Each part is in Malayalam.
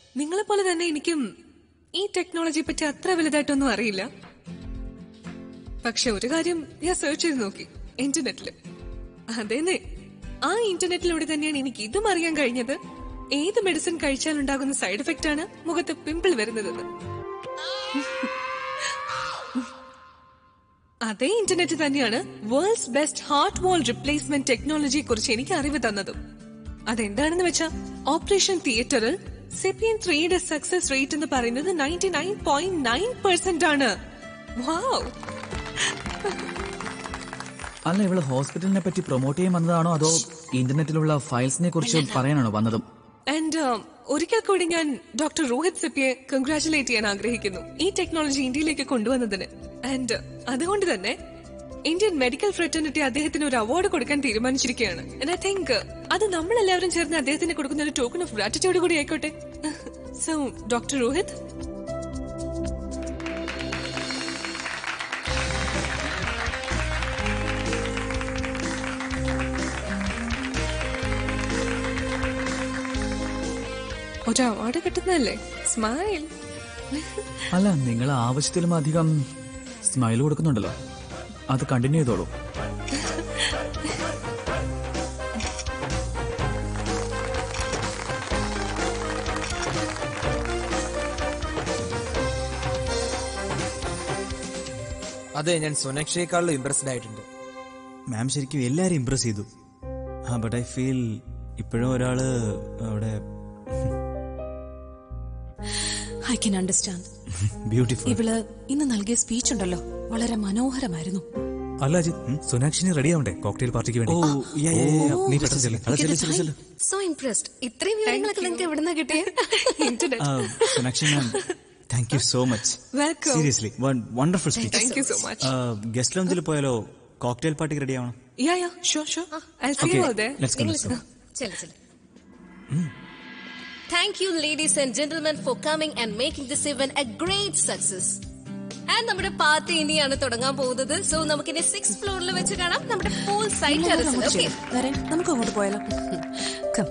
നിങ്ങളെ പോലെ തന്നെ എനിക്കും ഈ ടെക്നോളജിയെ പറ്റി അത്ര വലുതായിട്ടൊന്നും അറിയില്ല പക്ഷെ ഒരു കാര്യം ഞാൻ സെർച്ച് ചെയ്ത് നോക്കി ഇന്റർനെറ്റില് അതേന്നെ ആ ഇന്റർനെറ്റിലൂടെ തന്നെയാണ് എനിക്ക് ഇതും അറിയാൻ കഴിഞ്ഞത് ഏത് മെഡിസിൻ കഴിച്ചാൽ ഉണ്ടാകുന്ന സൈഡ് എഫക്റ്റ് ആണ് മുഖത്ത് പിമ്പിൾ വരുന്നതെന്ന് അതേ ഇന്റർനെറ്റ് തന്നെയാണ് world's best heart valve replacement ടെക്നോളജിയെ കുറിച്ച് എനിക്ക് അറിവ് തന്നതും അതെന്താണെന്ന് വെച്ചാൽ ഓപ്പറേഷൻ തിയേറ്ററിൽ സെപ്പിയൻ ത്രീയുടെ സക്സസ് റേറ്റ് എന്ന് പറയുന്നത് ninety nine point nine percent ആണ് വാവ് അല്ല ഇവള് ഹോസ്പിറ്റലിനെ പറ്റി പ്രൊമോട്ട് ചെയ്യാൻ വന്നതാണോ അതോ ഇന്റർനെറ്റിലുള്ള ഫയൽസിനെ കുറിച്ച് പറയാനാണോ വന്നതും ആൻഡ് ഒരിക്കൽ കൂടി ഞാൻ ഡോക്ടർ രോഹിത് സെപ്പിയെ കൺഗ്രാറ്റുലേറ്റ് ചെയ്യാൻ ആഗ്രഹിക്കുന്നു ഈ ടെക്നോളജി ഇന്ത്യയിലേക്ക് കൊണ്ടുവന്നതിന് ആൻഡ് അതുകൊണ്ട് തന്നെ ഇന്ത്യൻ മെഡിക്കൽ ഫ്രറ്റർണിറ്റി അദ്ദേഹത്തിന് ഒരു അവാർഡ് കൊടുക്കാൻ തീരുമാനിച്ചിരിക്കുകയാണ് And I think അത് നമ്മൾ എല്ലാവരും ചേർന്ന് അദ്ദേഹത്തിന് കൊടുക്കുന്ന ഒരു ടോക്കൺ ഓഫ് ഗ്രാറ്റിറ്റ്യൂഡ് കൂടി ആയിക്കോട്ടെ സോ ഡോക്ടർ രോഹിത് ഒരു അവാർഡ് കിട്ടുന്നതല്ലേ സ്മൈൽ അല്ല നിങ്ങൾ ആവശ്യത്തിലും അധികം സ്മൈൽ കൊടുക്കുന്നുണ്ടല്ലോ അത് കണ്ടിന്യൂ ചെയ്തോളൂ അതെ ഞാൻ സൊനാക്ഷയേക്കാളും ഇംപ്രസ്ഡ് ആയിട്ടുണ്ട് മാം ശരിക്കും എല്ലാരും ഇംപ്രസ് ചെയ്തു ആ ബട്ട് ഐ ഫീൽ ഇപ്പോഴും ഒരാള് അവിടെ ഐ കൻ അണ്ടർസ്റ്റാൻഡ് ബ്യൂട്ടിഫുൾ ഇവള് ഇന്ന് നൽകിയ സ്പീച്ച് ഉണ്ടല്ലോ വളരെ മനോഹരമായിരുന്നു അല്ല അജിത് സോനാക്ഷിനി റെഡി ആവണ്ടേ കോക്ടെയിൽ പാർട്ടിക്ക് വേണ്ടി ഓ യാ, യാ, യാ, യാ. നീ പെട്ടെന്ന് ചെല്ല്. അല്ല, ചെല്ല്, ചെല്ല്, ചെല്ല്. സോ ഇംപ്രസ്ഡ് ഇത്രയും വിവരങ്ങളൊക്കെ നിങ്ങൾക്ക് എവിടുന്ന കിട്ടിയ ഇന്റർനെറ്റ് ആ, Sonakshi ma'am thank you so much welcome seriously wonderful speech thank you so much guest ലോഞ്ചിൽ പോയാലോ കോക്ടെയിൽ പാർട്ടിക്ക് റെഡി ആവണം ya ya sure sure I see Okay, you there let's go, let's go. ചെല് ചെല് thank you ladies and gentlemen for coming and making this event a great success and നമ്മുടെ പാർട്ടി ഇനിയാണ് തുടങ്ങാൻ പോകുന്നത് സോ നമുക്കിനി സിക്സ് ഫ്ലോറിൽ വെച്ച് കാണാം നമ്മുടെ പൂൾ സൈറ്റ് ടെറസിൽ ഓക്കെ നമുക്ക് അങ്ങോട്ട് പോയാലോ Come.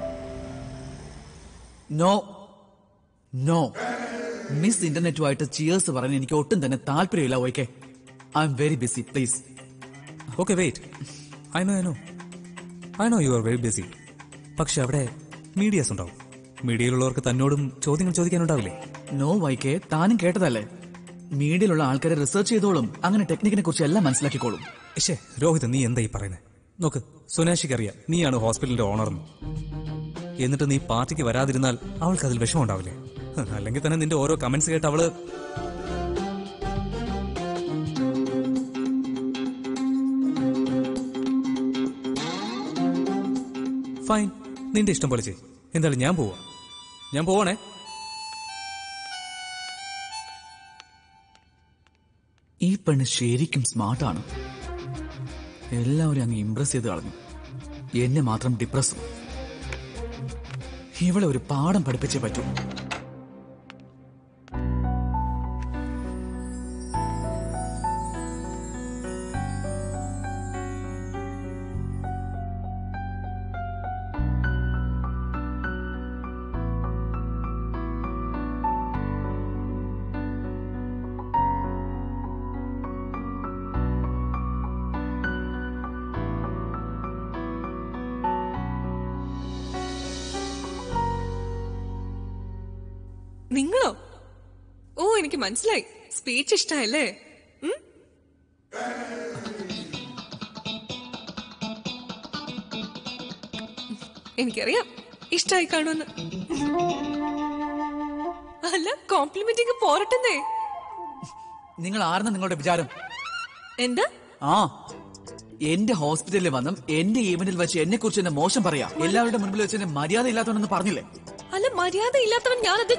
നോ നോ മിസ് ഇന്റർനെറ്റുമായിട്ട് ചിയേഴ്സ് പറയാൻ എനിക്ക് ഒട്ടും തന്നെ താല്പര്യമില്ല okay I'm very busy please okay wait I know I know I know you are very busy പക്ഷെ അവിടെ മീഡിയാസ് ഉണ്ടാവും മീഡിയയിലുള്ളവർക്ക് തന്നോടും ചോദ്യങ്ങൾ ചോദിക്കാനുണ്ടാവില്ലേ നോ വൈക്കെ താനും കേട്ടതല്ലേ മീഡിയയിലുള്ള ആൾക്കാരെ റിസർച്ച് ചെയ്തോളും അങ്ങനെ ടെക്നിക്കിനെ കുറിച്ച് എല്ലാം മനസ്സിലാക്കിക്കോളും പക്ഷേ രോഹിത് നീ എന്താ ഈ പറയുന്നത് നോക്ക് സുനാഷിക്ക് അറിയാം നീയാണ് ഹോസ്പിറ്റലിന്റെ ഓണർന്ന് എന്നിട്ട് നീ പാർട്ടിക്ക് വരാതിരുന്നാൽ അവൾക്ക് അതിൽ വിഷമം ഉണ്ടാവില്ലേ അല്ലെങ്കിൽ തന്നെ നിന്റെ ഓരോ കമന്റ്സ് കേട്ട് അവള് ഫൈൻ നിന്റെ ഇഷ്ടം പോലെ ചെയ് എന്തായാലും ഞാൻ പോവാ ഞാൻ പോവാണേ ഈ പെണ്ണ് ശരിക്കും സ്മാർട്ടാണ് എല്ലാവരും അങ്ങ് ഇംപ്രസ് ചെയ്ത് കളഞ്ഞു എന്നെ മാത്രം ഡിപ്രസും ഇവളെ ഒരു പാഠം പഠിപ്പിച്ചേ പറ്റൂ നിങ്ങളോ ഓ എനിക്ക് മനസ്സിലായി സ്പീച്ച് ഇഷ്ടമല്ലേ ഉം? എനിക്കറിയാം ഇഷ്ടായി കാണുമെന്ന് അല്ല കോംപ്ലിമെന്റിങ് പോരട്ടെന്നേ നിങ്ങൾ ആരെന്ന നിങ്ങളുടെ വിചാരം എന്താ ആ എന്റെ ഹോസ്പിറ്റലിൽ വന്നും എന്റെ ഈവന്റിൽ വെച്ച് എന്നെ കുറിച്ച് എന്നെ മോശം പറയാ എല്ലാവരുടെ മുൻപിൽ വെച്ച് എന്നെ മര്യാദ ഇല്ലാത്തവനെന്ന് പറഞ്ഞില്ലേ അല്ല മര്യാദ ഇല്ലാത്തവൻ ഞാനത്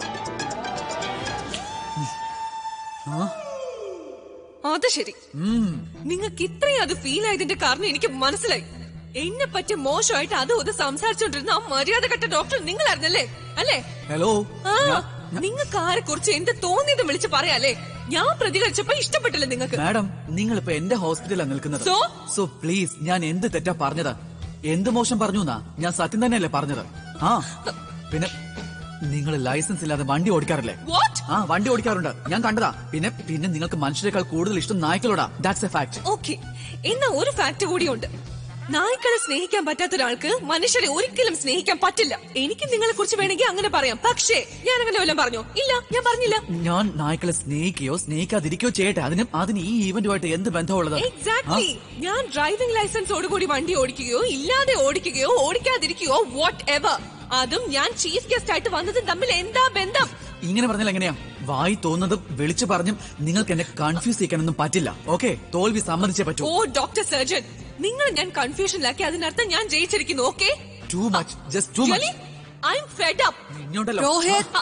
അത് ശരി നിങ്ങൾക്ക് ഇത്രയും അത് ഫീൽ ആയതിന്റെ കാരണം എനിക്ക് മനസ്സിലായി എന്നെ പറ്റി മോശമായിട്ട് അതും ഇത് സംസാരിച്ചോണ്ടിരുന്ന ആ മര്യാദ കെട്ട ഡോക്ടർ നിങ്ങളായിരുന്നല്ലേ അല്ലേ ഹലോ ആ നിങ്ങൾക്ക് ആരെ കുറിച്ച് എന്ത് തോന്നിയത് വിളിച്ച് പറയാല്ലേ ഞാൻ പ്രതികരിച്ചപ്പോ ഇഷ്ടപ്പെട്ടില്ല നിങ്ങൾക്ക് മാഡം നിങ്ങൾ ഇപ്പൊ എന്റെ ഹോസ്പിറ്റലാണ് നിൽക്കുന്നത് So? സോ പ്ലീസ് ഞാൻ എന്ത് തെറ്റാ പറഞ്ഞത് എന്ത് മോശം പറഞ്ഞു എന്നാ ഞാൻ സത്യം തന്നെയല്ലേ പറഞ്ഞത് ആ പിന്നെ നിങ്ങൾ ലൈസൻസ് ഇല്ലാതെ വണ്ടി ഓടിക്കാറില്ലേ വാട്ട് ആ വണ്ടി ഓടിക്കാറുണ്ട് ഞാൻ കണ്ടതാ പിന്നെ പിന്നെ നിങ്ങൾക്ക് മനുഷ്യരെക്കാൾ കൂടുതൽ ഇഷ്ടം നായ്ക്കളോടാ ദാറ്റ്സ് എ ഫാക്ട് ഓക്കെ എന്നാ ഒരു ഫാക്ട് കൂടിയുണ്ട് നായ്ക്കളെ സ്നേഹിക്കാൻ പറ്റാത്ത ഒരാൾക്ക് മനുഷ്യരെ ഒരിക്കലും സ്നേഹിക്കാൻ പറ്റില്ല എനിക്ക് നിങ്ങളെ കുറിച്ച് വേണമെങ്കിൽ അങ്ങനെ പറയാം പക്ഷേ ഞാൻ അങ്ങനെ വല്ലതും പറഞ്ഞോ ഇല്ല ഞാൻ പറഞ്ഞില്ല ഞാൻ നായ്ക്കളെ സ്നേഹിക്കുകയോ സ്നേഹിക്കാതിരിക്കുകയോ ചെയ്യട്ടെ അതിന് അതിന് ഈ ഈവന്റുമായിട്ട് എന്ത് ബന്ധമുള്ളത് എക്സാക്ട്ലി ഞാൻ ഡ്രൈവിംഗ് ലൈസൻസോടുകൂടി വണ്ടി ഓടിക്കുകയോ ഇല്ലാതെ ഓടിക്കുകയോ ഓടിക്കാതിരിക്കുകയോ വാട്ട് എവർ അതും ഞാൻ ചീഫ് ഗസ്റ്റ് ആയിട്ട് വന്നതും തമ്മിൽ എന്താ ബന്ധം ഇങ്ങനെ പറഞ്ഞാൽ എങ്ങനെയാ വായി തോന്നുന്നതും വിളിച്ചു പറഞ്ഞും നിങ്ങൾക്ക് എന്നെ കൺഫ്യൂസ് ചെയ്യിക്കാനൊന്നും പറ്റില്ല ഓക്കെ തോൽവി സമ്മതിച്ചേ പറ്റൂ ഓ ഡോക്ടർ സർജൻ നിങ്ങൾ ഞാൻ കൺഫ്യൂഷനിലാക്കി അതിനർത്ഥം ഞാൻ ജയിച്ചിരിക്കുന്നു okay too much just too much I'm fed up ഇങ്ങോട്ടല്ലോ Rohit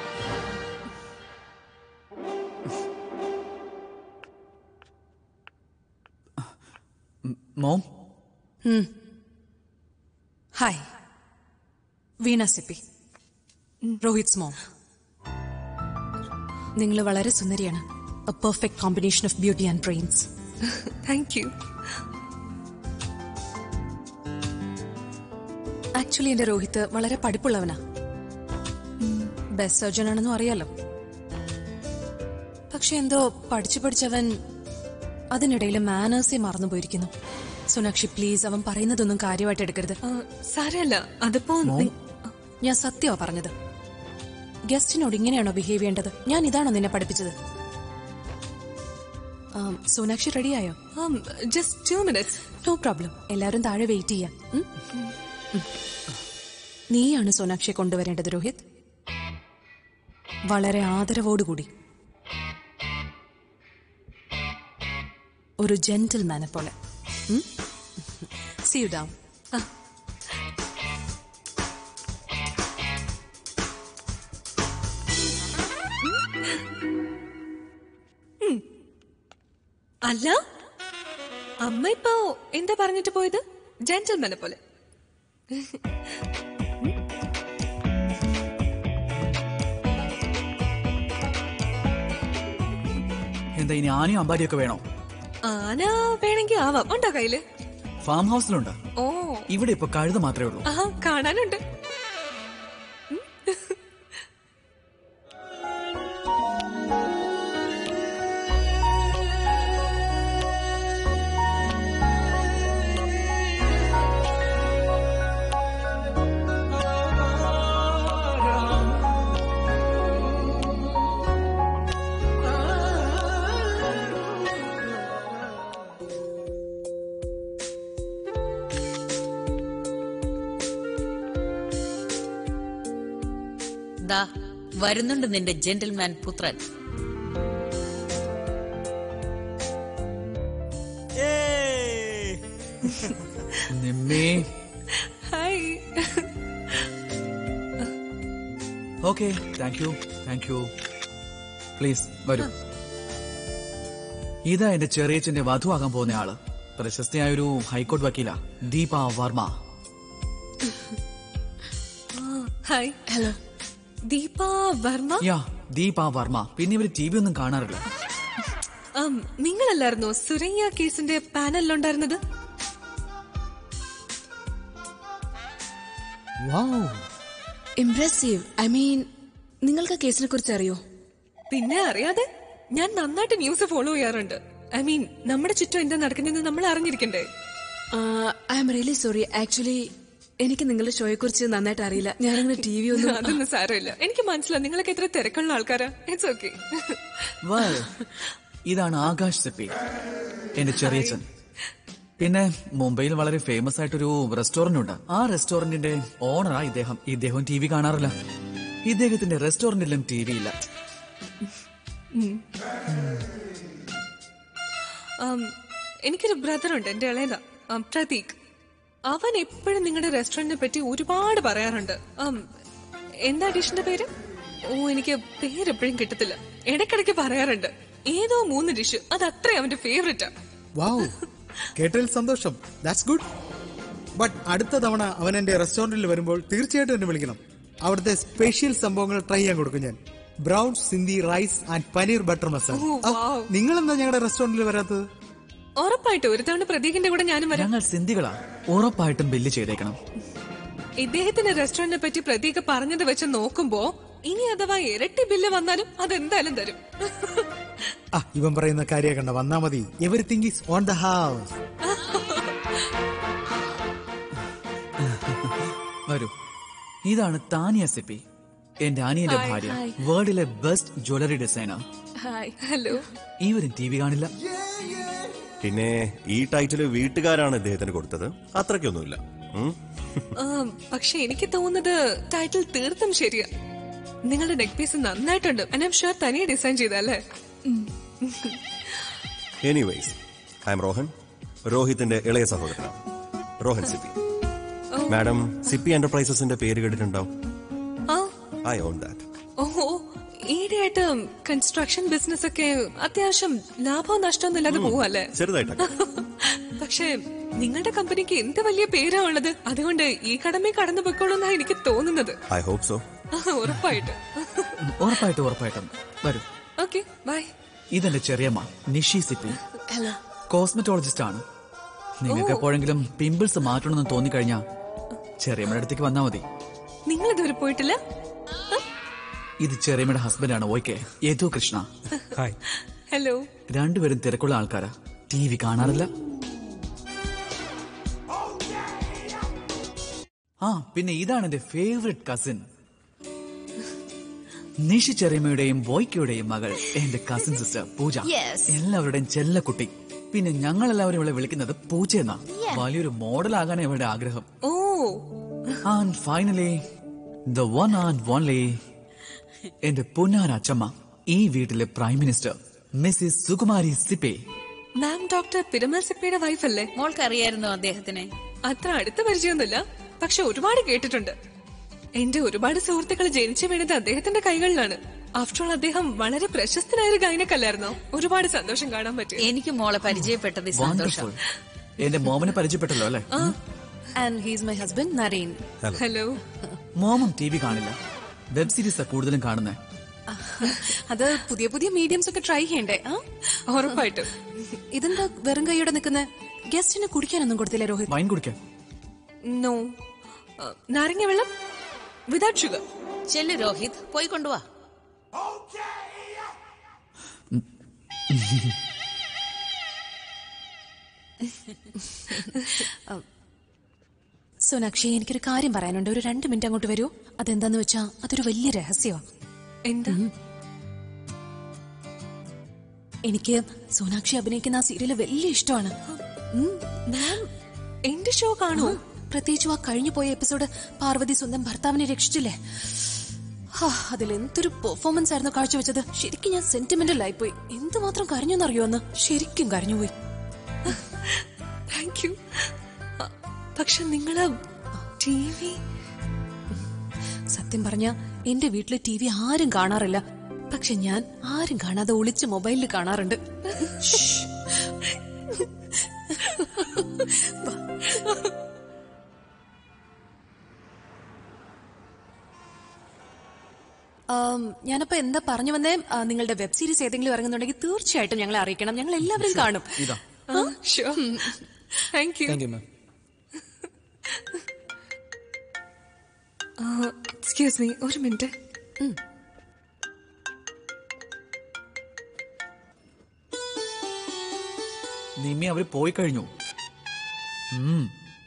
mom hi Veena Sippy Rohit mom നിങ്ങൾ വളരെ സുന്ദരിയാണ് a perfect combination of beauty and brains thank you actually എന്റെ രോഹിത് വളരെ പഠിപ്പുള്ളവനാ ബെസ്റ്റ് സർജൻ ആണെന്നും അറിയാലോ പക്ഷെ എന്തോ പഠിച്ചു പഠിച്ചവൻ അതിനിടയിൽ മാനേഴ്സെ മറന്നുപോയിരിക്കുന്നു സോനാക്ഷി പ്ലീസ് അവൻ പറയുന്നതൊന്നും കാര്യമായിട്ട് എടുക്കരുത് സാരല്ല അതിപ്പോ നി- ഞാൻ സത്യമാ പറഞ്ഞത് ഗസ്റ്റിനോട് ഇങ്ങനെയാണോ ബിഹേവ് ചെയ്യേണ്ടത് ഞാൻ ഇതാണോ നിന്നെ പഠിപ്പിച്ചത് ആം, സോനാക്ഷി റെഡിയായോ um, just two minutes. No problem എല്ലാവരും താഴെ വെയിറ്റ് ചെയ്യാം ഉം? ഉം. നീയാണ് സോനാക്ഷിയെ കൊണ്ടുവരേണ്ടത് രോഹിത് വളരെ ആദരവോടുകൂടി ഒരു ജെന്റിൽമാനെ പോലെ സി യു ഡൗൺ അല്ല അമ്മ ഇപ്പോ എന്താ പറഞ്ഞിട്ട് പോയത് ജെന്റിൽമാനെ പോലെ എന്താ ഇനി ആനയും അമ്പാരിയൊക്കെ വേണോ ആന വേണമെങ്കിൽ ആവാം ഉണ്ടോ കയ്യില് ഫാം ഹൗസിലുണ്ട് ഓ ഇവിടെ ഇപ്പൊ കഴുത മാത്രമേ ഉള്ളൂ ആഹാ കാണാനുണ്ട് ദാ വരുന്നുണ്ട് നിന്റെ ജെന്റിൽമാൻ പുത്രൻ നിമ്മേ hi okay thank you thank you please വരൂ ഇതാ എന്റെ ചെറിയച്ചന്റെ വധുവാകാൻ പോകുന്ന ആള് പ്രശസ്തിയായ ഒരു ഹൈക്കോടതി വക്കീല Deepa Varma hi hello Deepa Varma ya Deepa Varma പിന്നെ ഇവര് ടി വി ഒന്നും കാണാറില്ല um, നിങ്ങളല്ലായിരുന്നോ സുരയ്യ കേസിന്റെ പാനലിലുണ്ടായിരുന്നത് ഇംപ്രസീവ് ഐ മീൻ നിങ്ങൾക്ക് കേസിനെ കുറിച്ച് അറിയോ പിന്നെ അറിയാതെ ഞാൻ നന്നായിട്ട് ന്യൂസ് ഫോളോ ചെയ്യാറുണ്ട് ഐ മീൻ നമ്മുടെ ചുറ്റും എന്താ നടക്കുന്നതെന്ന് നമ്മൾ അറിഞ്ഞിരിക്കണ്ടേ I'm really sorry actually എനിക്ക് നിങ്ങളുടെ ഷോയെ കുറിച്ച് നന്നായിട്ട് അറിയില്ല ഞാനങ്ങനെ ടി വി ഒന്നും അതൊന്നും സാരമില്ല എനിക്ക് മനസ്സിലായി നിങ്ങളൊക്കെ എത്ര തിരക്കുള്ള ആൾക്കാരാ ഇറ്റ്സ് ഓക്കെ Well, ഇതാണ് ആകാശ് സിപ്പി എന്റെ ചെറിയച്ചൻ പിന്നെ മുംബൈയിൽ വളരെ ഫേമസ് ആയിട്ടൊരു റെസ്റ്റോറന്റ് ഉണ്ട് ആ റെസ്റ്റോറന്റിന്റെ ഓണറാ ഇദ്ദേഹം ഇദ്ദേഹം ടി വി കാണാറില്ല ഇദ്ദേഹത്തിന്റെ റെസ്റ്റോറന്റിലും ടി വി ഇല്ല Um, എനിക്കൊരു ബ്രദർ ഉണ്ട് എന്റെ ഇളയതാ um, പ്രതീക് അവൻ എപ്പോഴും നിങ്ങളുടെ റെസ്റ്റോറന്റിനെ പറ്റി ഒരുപാട് പറയാറുണ്ട് Um, എന്താ ഡിഷിന്റെ പേര് ഓ എനിക്ക് പേര് എപ്പോഴും കിട്ടത്തില്ല ഇടയ്ക്കിടയ്ക്ക് പറയാറുണ്ട് ഏതോ മൂന്ന് ഡിഷ് അത് അത്രയും അവന്റെ ഫേവറേറ്റാ വാവ് കേട്ടതിൽ സന്തോഷം ദാറ്റ്സ് ഗുഡ് ബട്ട് അടുത്ത തവണ അവൻ എന്റെ റെസ്റ്റോറന്റിൽ വരുമ്പോൾ തീർച്ചയായിട്ടും എന്നെ വിളിക്കണം അവിടുത്തെ സ്പെഷ്യൽ സംഭവങ്ങൾ ട്രൈ ചെയ്യാൻ കൊടുക്കും ഞാൻ brown Sindhi rice and paneer butter masala ഓ, wow. നിങ്ങൾ എന്താ ഞങ്ങളുടെ റെസ്റ്റോറന്റിൽ വരാത്തത് ഉറപ്പായിട്ടും ഒരു തവണ പ്രതീകിന്റെ കൂടെ ഞാനും വരാം ഞങ്ങൾ സിന്ധികളാ ഉറപ്പായിട്ടും ബില്ല് ചെയ്തേക്കണം ഇദ്ദേഹത്തിന്റെ റെസ്റ്റോറന്റിനെ പറ്റി പ്രതീക പറഞ്ഞത് വെച്ച് നോക്കുമ്പോ ഇനി അഥവാ ഇരട്ടി ബില്ല് വന്നാലും അതെന്തായാലും തരും ആ ഇവൻ പറയുന്ന കാര്യം കണ്ട വന്നാ മതി everything is on the house വരൂ ഇതാണ് താനിയ സിപ്പി എന്റെ അനിയന്റെ ഭാര്യ വേൾഡിലെ best jewellery designer hi hello ഇവരും ടി വി കാണില്ല പിന്നെ ഈ ടൈറ്റില് വീട്ടുകാരാണ് ഇദ്ദേഹത്തിന് കൊടുത്തത് അത്രയ്ക്കൊന്നുമില്ല ഉം. പക്ഷെ എനിക്ക് തോന്നുന്നത് ടൈറ്റിൽ തീർത്തും ശരിയാ നിങ്ങളുടെ നെക്ക് പീസ് നന്നായിട്ടുണ്ട് ഐ എം ഷുവർ തനിയെ ഡിസൈൻ ചെയ്തല്ലേ എനിവേയ്സ് ഐ എം റോഹൻ രോഹിത്തിന്റെ ഇളയ സഹോദരനാണ് റോഹൻ സിപ്പി മാഡം സിപ്പി എന്റർപ്രൈസസിന്റെ പേര് കേട്ടിട്ടുണ്ടാവും ആ ഐ ഓൺ ദാറ്റ് ഓഹോ ഈയിടെയായിട്ട് കൺസ്ട്രക്ഷൻ ബിസിനസ് ഒക്കെ അത്യാവശ്യം ലാഭവും നഷ്ടമൊന്നും ഇല്ലാതെ പോവല്ലേ ചെറുതായിട്ടൊക്കെ പക്ഷേ നിങ്ങളുടെ കമ്പനിക്ക് എന്ത് വലിയ പേരാ ഉള്ളത് അതുകൊണ്ട് ഈ കടമേ കടന്നു പൊയ്ക്കോളൂന്നാ എനിക്ക് തോന്നുന്നത് ഐ ഹോപ്പ് സോ ഉറപ്പായിട്ട് ഉറപ്പായിട്ടും ഉറപ്പായിട്ടും വരൂ ഓക്കെ ബൈ ഇതെന്റെ ചെറിയമ്മ നിഷി സിപ്പി ഹലോ കോസ്മെറ്റോളജിസ്റ്റ് ആണ് നിങ്ങൾക്ക് എപ്പോഴെങ്കിലും പിമ്പിൾസ് മാറ്റണമെന്ന് തോന്നിക്കഴിഞ്ഞാ ചെറിയമ്മയുടെ അടുത്തേക്ക് വന്നാ മതി നിങ്ങൾ ഇതുവരെ പോയിട്ടില്ല ഇത് ചെറിയമ്മയുടെ ഹസ്ബൻഡാണ് okay Yadu Krishna hi hello രണ്ടുപേരും തിരക്കുള്ള ആൾക്കാരാ ടി വി കാണാറില്ല ആ പിന്നെ ഇതാണ് എന്റെ ഫേവറേറ്റ് കസിൻ നിഷി ചെറിയമ്മയുടെയും ബോയ്ക്കയുടെയും മകൾ എന്റെ കസിൻ സിസ്റ്റർ പൂജ Yes. എല്ലാവരുടെയും ചെല്ലക്കുട്ടി പിന്നെ ഞങ്ങൾ എല്ലാവരും ഇവിടെ വിളിക്കുന്നത് പൂജ എന്നാ വലിയൊരു മോഡൽ ആകാനാണ് ഇവരുടെ ആഗ്രഹം ഓ and finally the one and only എന്റെ പൊന്നാര അച്ചമ്മ ഈ വീട്ടിലെ prime minister Mrs Sukumari Sippy ma'am doctor Piramal സിപ്പയുടെ വൈഫ് അല്ലേ മോൾക്ക് അറിയായിരുന്നോ അദ്ദേഹത്തിനെ അത്ര അടുത്ത പരിചയമൊന്നുമില്ല പക്ഷെ ഒരുപാട് കേട്ടിട്ടുണ്ട് എന്റെ ഒരുപാട് സുഹൃത്തുക്കൾ ജനിച്ചു വീണത് അദ്ദേഹത്തിന്റെ കൈകളിലാണ് ആഫ്റ്റർ ഓൾ അദ്ദേഹം വളരെ പ്രശസ്തനായ ഒരു ഗൈനക്കല്ലായിരുന്നോ ഒരുപാട് സന്തോഷം കാണാൻ പറ്റി എനിക്ക് മോളെ പരിചയപ്പെട്ടത് സന്തോഷം വണ്ടർഫുൾ എന്റെ മോമനെ പരിചയപ്പെട്ടല്ലോ അല്ലെ and he's my husband Naren hello മോമും ടി വി കാണില്ല വെബ് സീരീസാ കൂടുതലും കാണുന്നേ അത് പുതിയ പുതിയ മീഡിയംസ് ഒക്കെ ട്രൈ ചെയ്യണ്ടേ ആ? ഉറപ്പായിട്ടും ഇതെന്താ വെറും കൈയോടെ നിൽക്കുന്ന ഗസ്റ്റിന് കുടിക്കാനൊന്നും കൊടുത്തില്ല രോഹിത് വൈൻ കുടിക്കാൻ നോ നാരങ്ങ വെള്ളം വിതൗട്ട് ഷുഗർ ചെല്ലു രോഹിത് പോയി കൊണ്ടുവാ സോനാക്ഷി എനിക്കൊരു കാര്യം പറയാനുണ്ട് ഒരു രണ്ട് മിനിറ്റ് അങ്ങോട്ട് വരൂ അതെന്താന്ന് വെച്ചാ അതൊരു വലിയ രഹസ്യമാണ് എന്താ എനിക്ക് സോനാക്ഷി അഭിനയിക്കുന്ന ആ സീരിയല് വലിയ ഇഷ്ടമാണ് ഉം. മാം എന്റെ ഷോ കാണൂ പ്രത്യേകിച്ചും ആ കഴിഞ്ഞു പോയ എപ്പിസോഡ് പാർവതി സ്വന്തം ഭർത്താവിനെ രക്ഷിച്ചില്ലേ ഹാ, അതിൽ എന്തൊരു പെർഫോമൻസ് ആയിരുന്നു കാഴ്ചവെച്ചത് ശരിക്കും ഞാൻ സെന്റിമെന്റൽ ആയിപ്പോയി എന്തുമാത്രം കരഞ്ഞെന്നറിയോ അന്ന് ശരിക്കും കരഞ്ഞുപോയി താങ്ക് യു പക്ഷെ നിങ്ങള് ടി വി സത്യം പറഞ്ഞ എന്റെ വീട്ടില് ടി വി ആരും കാണാറില്ല പക്ഷെ ഞാൻ ആരും കാണാതെ ഒളിച്ച് മൊബൈലിൽ കാണാറുണ്ട് ആം, ഞാനപ്പോ എന്താ പറഞ്ഞു വന്നേ ആ, നിങ്ങളുടെ വെബ് സീരീസ് ഏതെങ്കിലും ഇറങ്ങുന്നുണ്ടെങ്കിൽ തീർച്ചയായിട്ടും ഞങ്ങളെ അറിയിക്കണം ഞങ്ങൾ എല്ലാവരും കാണും ഇതാ show thank you thank you ma'am excuse me ഒരു മിനിറ്റ് നിമ്മി അവര് പോയി കഴിഞ്ഞു ഉം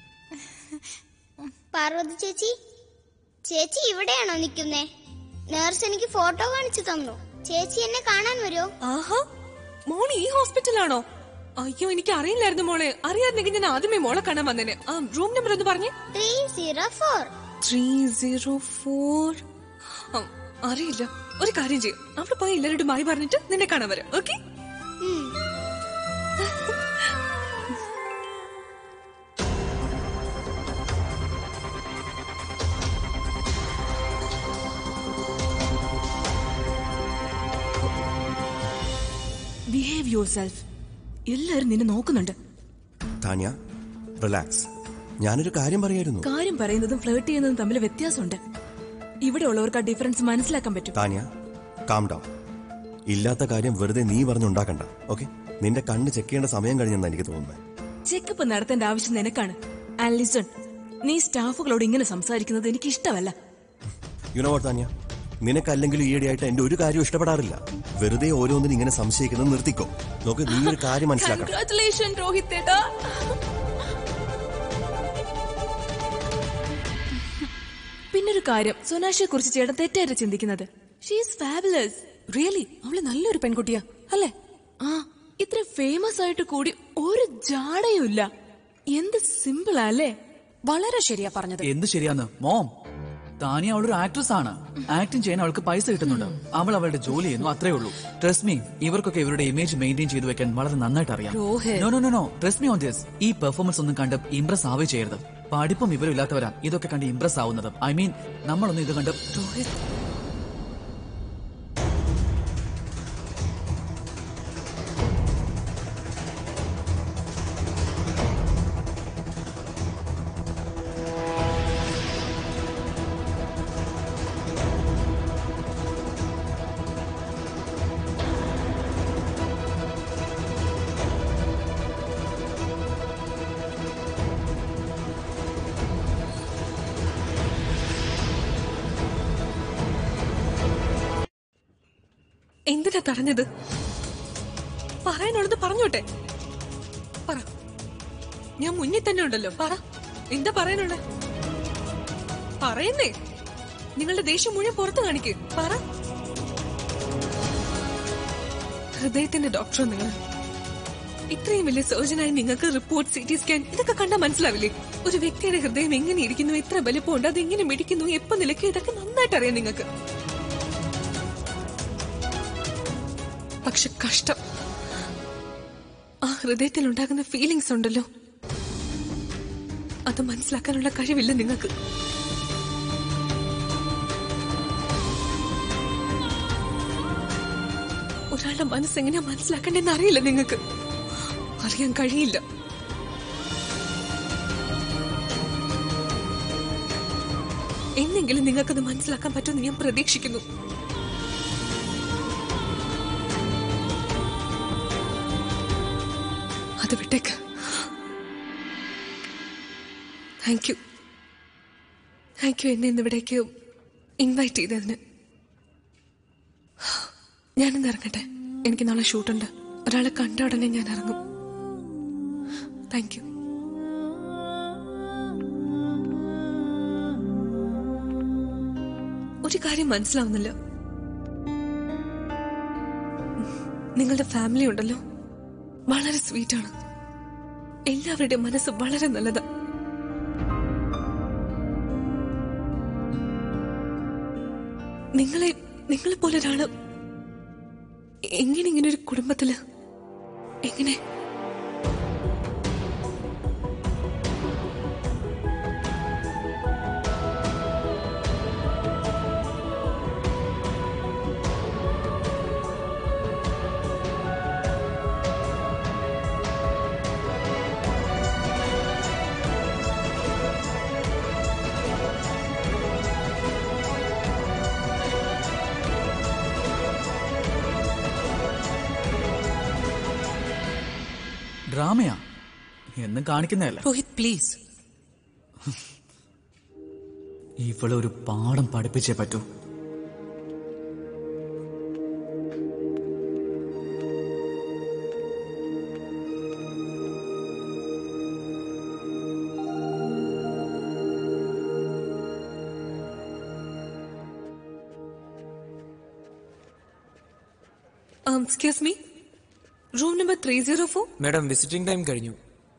പാർവതി ചേച്ചി ചേച്ചി ഇവിടെയാണോ നിൽക്കുന്നേ നേഴ്സ് എനിക്ക് ഫോട്ടോ കാണിച്ചു തന്നു ചേച്ചി എന്നെ കാണാൻ വരുമോ ആഹാ മോള് ഈ ഹോസ്പിറ്റലാണോ അയ്യോ എനിക്ക് അറിയില്ലായിരുന്നു മോളെ അറിയായിരുന്നെങ്കിൽ ഞാൻ ആദ്യമേ മോളെ കാണാൻ വന്നേനെ ആ റൂം നമ്പർ ഒന്ന് പറഞ്ഞേ three zero four three zero four അറിയില്ല ഒരു കാര്യം ചെയ്യും അവിടെ പോയി എല്ലാവരോടും ബായി പറഞ്ഞിട്ട് നിന്നെ കാണാൻ വരാം ഓക്കെ ബിഹേവ് യുവർ സെൽഫ് എല്ലാരും നിന്നെ നോക്കുന്നുണ്ട് താനിയ റിലാക്സ് ഞാനൊരു കാര്യം പറയായിരുന്നു കാര്യം പറയുന്നതും ഫ്ലേർട്ട് ചെയ്യുന്നതും തമ്മിൽ വ്യത്യാസമുണ്ട് ഇവിടെ ഉള്ളവർക്ക് ആ ഡിഫറൻസ് മനസ്സിലാക്കാൻ പറ്റും താനിയ കാം ഡൗൺ ഇല്ലാത്ത കാര്യം വെറുതെ നീ പറഞ്ഞുണ്ടാക്കണ്ട ഓക്കെ നിന്റെ കണ്ണ് ചെക്ക് ചെയ്യേണ്ട സമയം കഴിഞ്ഞെന്നാ എനിക്ക് തോന്നുന്നത് ചെക്കപ്പ് നടത്തേണ്ട ആവശ്യം നിനക്കാണ് ആൻഡ് ലിസൺ നീ സ്റ്റാഫുകളോട് ഇങ്ങനെ സംസാരിക്കുന്നത് എനിക്ക് ഇഷ്ടമല്ല യുനോ വാട്ട് താന്യ നിനക്കല്ലെങ്കിൽ ഈയിടെയായിട്ട് എന്റെ ഒരു കാര്യം ഇഷ്ടപ്പെടാറില്ല വെറുതെ ഓരോന്നിനും ഇങ്ങനെ സംശയിക്കുന്നത് നിർത്തിക്കോ നോക്ക് നീ ഒരു കാര്യം മനസ്സിലാക്കണം കൺഗ്രാറ്റുലേഷൻ രോഹിത് ഏട്ടാ പിന്നൊരു കാര്യം സൊനാഷിയെ കുറിച്ച് ചേട്ടൻ തെറ്റായിട്ട് ചിന്തിക്കുന്നത് ഷീസ് ഫാബുലസ് റിയലി അവള് നല്ലൊരു പെൺകുട്ടിയാ അല്ലേ ആ ഇത്ര ഫേമസ് ആയിട്ട് കൂടി ഒരു ജാടയും ഇല്ല എന്ത് സിമ്പിളാ അല്ലേ വളരെ ശരിയാ പറഞ്ഞത് എന്ത് ശരിയാന്ന് മോം താനി അവളൊരു ആക്ട്രസ് ആണ് ആക്ടിങ് ചെയ്യാൻ അവൾക്ക് പൈസ കിട്ടുന്നുണ്ട് അവൾ അവളുടെ ജോലി ചെയ്യുന്നു അത്രേ ഉള്ളൂ ട്രസ്റ്റ് മീ ഇവർക്കൊക്കെ ഇവരുടെ ഇമേജ് മെയിൻറ്റെയിൻ ചെയ്തു വെക്കാൻ വളരെ നന്നായിട്ട് അറിയാം Rohit. No no no no trust me on this ഈ പെർഫോമൻസ് ഒന്നും കണ്ട് ഇംപ്രസ് ആവേ ചെയ്യരുത് പഠിപ്പും ഇവരും ഇല്ലാത്തവരാ ഇതൊക്കെ കണ്ട് ഇംപ്രസ് ആവുന്നത് ഐ മീൻ നമ്മളൊന്നും ഇത് കണ്ട് രോഹിത് എന്തിനാ തടഞ്ഞത് പറയാനുള്ളത് പറഞ്ഞോട്ടെ പറ ഞാൻ മുന്നിൽ തന്നെ ഉണ്ടല്ലോ പറ എന്താ പറയാനുള്ള പറയുന്നേ നിങ്ങളുടെ ദേഷ്യം മുഴുവൻ പുറത്ത് കാണിക്ക് പറ ഹൃദയത്തിന്റെ ഡോക്ടർ നിങ്ങൾ ഇത്രയും വലിയ സർജനായി നിങ്ങൾക്ക് റിപ്പോർട്ട് സി ടി സ്കാൻ ഇതൊക്കെ കണ്ടാൽ മനസ്സിലാവില്ലേ ഒരു വ്യക്തിയുടെ ഹൃദയം എങ്ങനെ ഇരിക്കുന്നു എത്ര വലിപ്പമുണ്ട് അത് എങ്ങനെ മിടിക്കുന്നു എപ്പോ നിലയ്ക്കും ഇതൊക്കെ നന്നായിട്ട് അറിയാം നിങ്ങൾക്ക് പക്ഷെ കഷ്ടം ആ ഹൃദയത്തിൽ ഉണ്ടാകുന്ന ഫീലിങ്സ് ഉണ്ടല്ലോ അത് മനസ്സിലാക്കാനുള്ള കഴിവില്ല നിങ്ങൾക്ക് ഒരാളുടെ മനസ്സെങ്ങനെയാ മനസ്സിലാക്കണ്ടെന്ന് അറിയില്ല നിങ്ങൾക്ക് അറിയാൻ കഴിയില്ല എന്നെങ്കിലും നിങ്ങൾക്കത് മനസ്സിലാക്കാൻ പറ്റുമെന്ന് ഞാൻ പ്രതീക്ഷിക്കുന്നു അത് വിട്ടേക്ക് താങ്ക് യു താങ്ക് യു എന്നെ ഇന്നിവിടേക്ക് ഇൻവൈറ്റ് ചെയ്തതിന് ഞാനിന്ന് ഇറങ്ങട്ടെ എനിക്ക് നാളെ ഷൂട്ടുണ്ട് ഒരാളെ കണ്ട ഉടനെ ഞാൻ ഇറങ്ങും താങ്ക് യു ഒരു കാര്യം മനസ്സിലാവുന്നില്ല നിങ്ങളുടെ ഫാമിലി ഉണ്ടല്ലോ വളരെ സ്വീറ്റാണ് എല്ലാവരുടെയും മനസ്സ് വളരെ നല്ലതാ നിങ്ങളെ നിങ്ങളെ പോലെ ഒരാള് എങ്ങനെ ഇങ്ങനെ ഒരു കുടുംബത്തില് എങ്ങനെ ഡ്രാമയാ എന്നും കാണിക്കുന്നതല്ല രോഹിത് പ്ലീസ് ഇവളെ ഒരു പാഠം പഠിപ്പിച്ചേ പറ്റൂ excuse me room number three zero four madam visiting time കഴിഞ്ഞു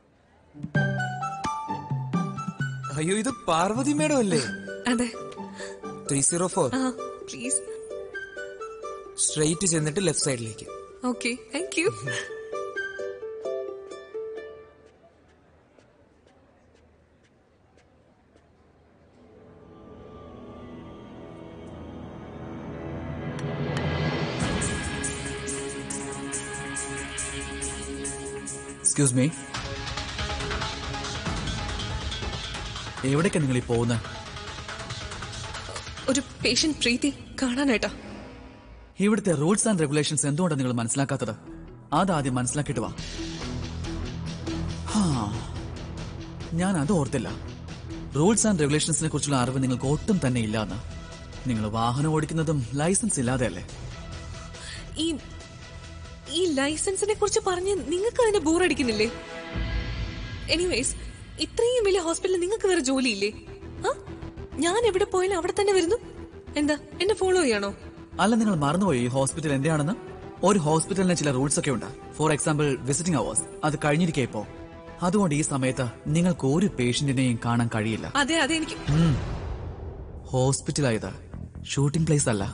അയ്യോ ഇത് പാർവതി മാഡം അല്ലേ അതെ ത്രീ സീറോ ഫോർ ആ പ്ലീസ് സ്ട്രെയിറ്റ് ചെന്നിട്ട് ലെഫ്റ്റ് സൈഡിലേക്ക് okay thank you excuse me എവിടേക്കാ നിങ്ങൾ ഈ പോകുന്നത് ഒരു പേഷ്യന്റ് പ്രീതി കാണാനായിട്ടാ ഇവിടുത്തെ റൂൾസ് ആൻഡ് റെഗുലേഷൻസ് എന്തുകൊണ്ടാണ് നിങ്ങൾ മനസ്സിലാക്കാത്തത് അതാദ്യം മനസ്സിലാക്കിയിട്ട് വാ ഹാ, ഞാൻ അത് ഓർത്തില്ല റൂൾസ് ആൻഡ് റെഗുലേഷൻസിനെ കുറിച്ചുള്ള അറിവ് നിങ്ങൾക്ക് ഒട്ടും തന്നെ ഇല്ലാന്ന് നിങ്ങൾ വാഹനം ഓടിക്കുന്നതും ലൈസൻസ് ഇല്ലാതെയല്ലേ ഈ ഈ ലൈസൻസിനെ കുറിച്ച് പറഞ്ഞ് നിങ്ങൾക്ക് അതിനെ ബോറടിക്കുന്നില്ലേ എനിവേസ് ഇത്രയും വലിയ ഹോസ്പിറ്റലിൽ നിങ്ങൾക്ക് വേറെ ജോലിയില്ലേ ആ ഞാൻ എവിടെ പോയാലും അവിടെ തന്നെ വരുന്നു എന്താ എന്നെ ഫോളോ ചെയ്യണോ അല്ല നിങ്ങൾ മറന്നുപോയി ഈ ഹോസ്പിറ്റൽ എന്റെയാണെന്ന് ഒരു ഹോസ്പിറ്റലിന് ചില റൂൾസ് ഒക്കെ ഉണ്ട് ഫോർ എക്സാമ്പിൾ വിസിറ്റിംഗ് അവേഴ്സ് അത് കഴിഞ്ഞിരിക്കെ ഇപ്പോ അതുകൊണ്ട് ഈ സമയത്ത് നിങ്ങൾക്ക് ഒരു പേഷ്യന്റിനെയും കാണാൻ കഴിയില്ല അതെ അതെ എനിക്ക് ഹോസ്പിറ്റലായത് ഷൂട്ടിംഗ് പ്ലേസ് അല്ല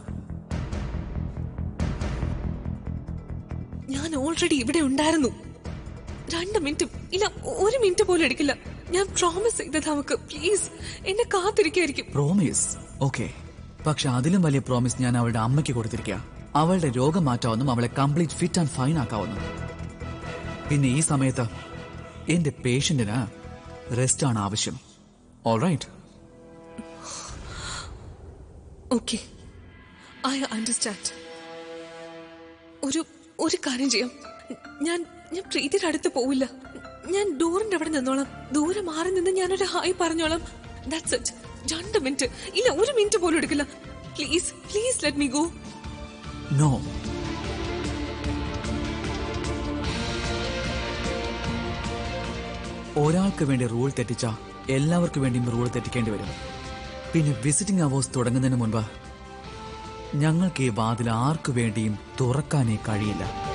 ഞാൻ ഓൾറെഡി ഇവിടെ ഉണ്ടായിരുന്നു രണ്ട് മിനിറ്റ് ഇല്ല ഒരു മിനിറ്റ് പോലും എടുക്കില്ല ഞാൻ പ്രോമിസ് ചെയ്തത് അവക്ക് പ്ലീസ് എന്നെ കാത്തിരിക്കായിരിക്കും പ്രോമിസ് ഓക്കെ പക്ഷെ അതിലും വലിയ പ്രോമിസ് ഞാൻ അവളുടെ അമ്മയ്ക്ക് കൊടുത്തിരിക്കുക അവളുടെ രോഗം മാറ്റാവുന്നും അവളെ കംപ്ലീറ്റ് ഫിറ്റ് ആൻഡ് ഫൈൻ ആക്കാവുന്നു പിന്നെ ഈ സമയത്ത് എന്റെ പേഷ്യന്റിന് റെസ്റ്റ് ആണ് ആവശ്യം ഓൾറൈറ്റ് ഓക്കെ ഐ അണ്ടർസ്റ്റാൻഡ് ഒരു ഒരു കാര്യം ചെയ്യാം ഞാൻ ഞാൻ പ്രീതിയുടെ അടുത്ത് പോവില്ല ഞാൻ ഡോറിന്റെ അവിടെ നിന്നോളാം ദൂരെ മാറി നിന്ന് ഞാനൊരു ഹായ് പറഞ്ഞോളാം ദാറ്റ്സ് ഇറ്റ് രണ്ട് മിനിറ്റ് ഇല്ല ഒരു മിനിറ്റ് പോലും എടുക്കില്ല please please let me go no ഒരാൾക്ക് വേണ്ടി റൂൾ തെറ്റിച്ച എല്ലാവർക്കും വേണ്ടിയും റൂൾ തെറ്റിക്കേണ്ടി വരും പിന്നെ വിസിറ്റിംഗ് അവേഴ്സ് തുടങ്ങുന്നതിന് മുൻപ് ഞങ്ങൾക്ക് ഈ വാതിൽ ആർക്കു വേണ്ടിയും തുറക്കാനേ കഴിയില്ല